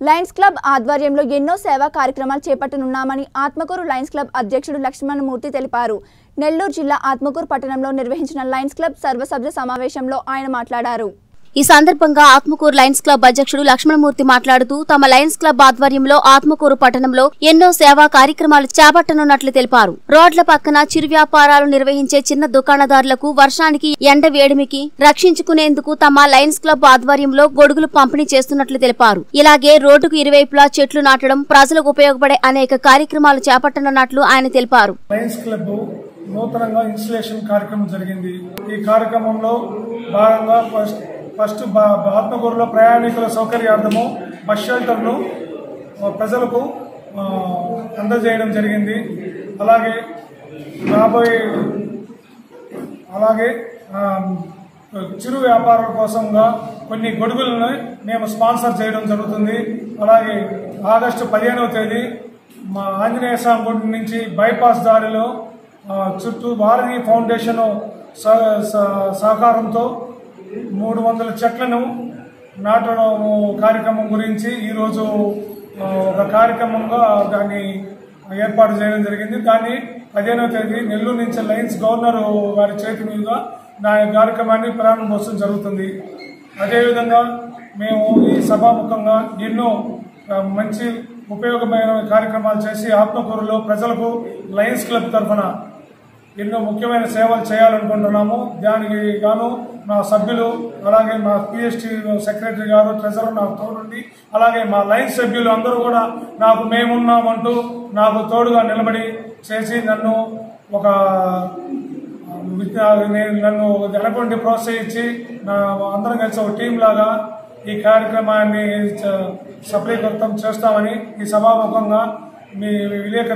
Lions club ఆధ్వర్యంలో ఎన్నో సేవా కార్యక్రమాలు చేపట్టనున్నామని ఆత్మకూరు లయన్స్ క్లబ్ అధ్యక్షుడు లక్ష్మణమూర్తి తెలిపారు నెల్లూరు జిల్లా ఆత్మకూరు పట్టణంలో నిర్వహించిన లయన్స్ క్లబ్ సర్వసభ్య సమావేశంలో ఆయన మాట్లాడారు ఈ సందర్భంగా ఆత్మకూరు లయన్స్ క్లబ్ అధ్యక్షుడు లక్ష్మణమూర్తి మాట్లాడుతూ తమ లయన్స్ క్లబ్ ఆధ్వర్యంలో ఆత్మకూరు పట్టణంలో ఎన్నో సేవా కార్యక్రమాలు చేపట్టనున్నట్లు తెలిపారు రోడ్ల పక్కన చిరు వ్యాపారాలు నిర్వహించే చిన్న దుకాణదారులకు వర్షానికి ఎండ వేడిమికి రక్షించుకునేందుకు తమ లయన్స్ క్లబ్ ఆధ్వర్యంలో గొడుగులు పంపిణీ చేస్తున్నట్లు తెలిపారు ఇలాగే రోడ్డుకు ఇరువైపులా చెట్లు నాటడం ప్రజలకు ఉపయోగపడే అనేక కార్యక్రమాలు చేపట్టనున్నట్లు ఆయన తెలిపారు లయన్స్ క్లబ్ నూతనంగా ఇన్స్టలేషన్ కార్యక్రమం జరిగింది ఈ కార్యక్రమంలో భాగంగా ఫస్ట్ ఫస్ట్ బా- ఆత్మకూరులో ప్రయాణికుల సౌకర్యార్థము బస్ షెల్టర్ను ఆ, ప్రజలకు ఆ, అందజేయడం జరిగింది అలాగే రాబోయే అలాగే ఆ, చిరు వ్యాపారుల కోసంగా కొన్ని గొడుగులను మేము స్పాన్సర్ చేయడం జరుగుతుంది అలాగే ఆగస్టు పదిహేనవ తేదీ మా ఆంజనేయ స్వామి గుడి నుంచి బైపాస్ దారిలో ఆ, చుట్టూ భారతీయ ఫౌండేషన్ సహ- సహ- సహకారంతో మూడు వందల చెట్లను నాటడం కార్యక్రమం గురించి ఈరోజు ఆ, ఒక కార్యక్రమంగా దాన్ని ఏర్పాటు చేయడం జరిగింది దాన్ని పదిహేనవ తేదీ నెల్లూరు నుంచి లయన్స్ గవర్నర్ వారి చేతి మీదుగా నా కార్యక్రమాన్ని ప్రారంభోత్సవం జరుగుతుంది అదేవిధంగా మేము ఈ సభాముఖంగా ఎన్నో ఆ, మంచి ఉపయోగమైన కార్యక్రమాలు చేసి ఆత్మకూరులో ప్రజలకు లయన్స్ క్లబ్ తరఫున ఎన్నో ముఖ్యమైన సేవలు చేయాలనుకుంటున్నాము దానికి గాను మా సభ్యులు అలాగే మా పిఎస్టీ సెక్రటరీ గారు ట్రెజరర్ నాకు తోడుండి అలాగే మా లైన్ సభ్యులు అందరూ కూడా నాకు మేమున్నామంటూ నాకు తోడుగా నిలబడి చేసి నన్ను ఒక విద్య- నేను నన్ను వెనకొండి ప్రోత్సహించి నా అందరం కలిసి ఒక టీం లాగా ఈ కార్యక్రమాన్ని చ- సఫలీకృతం చేస్తామని ఈ సభాముఖంగా మీ విలేక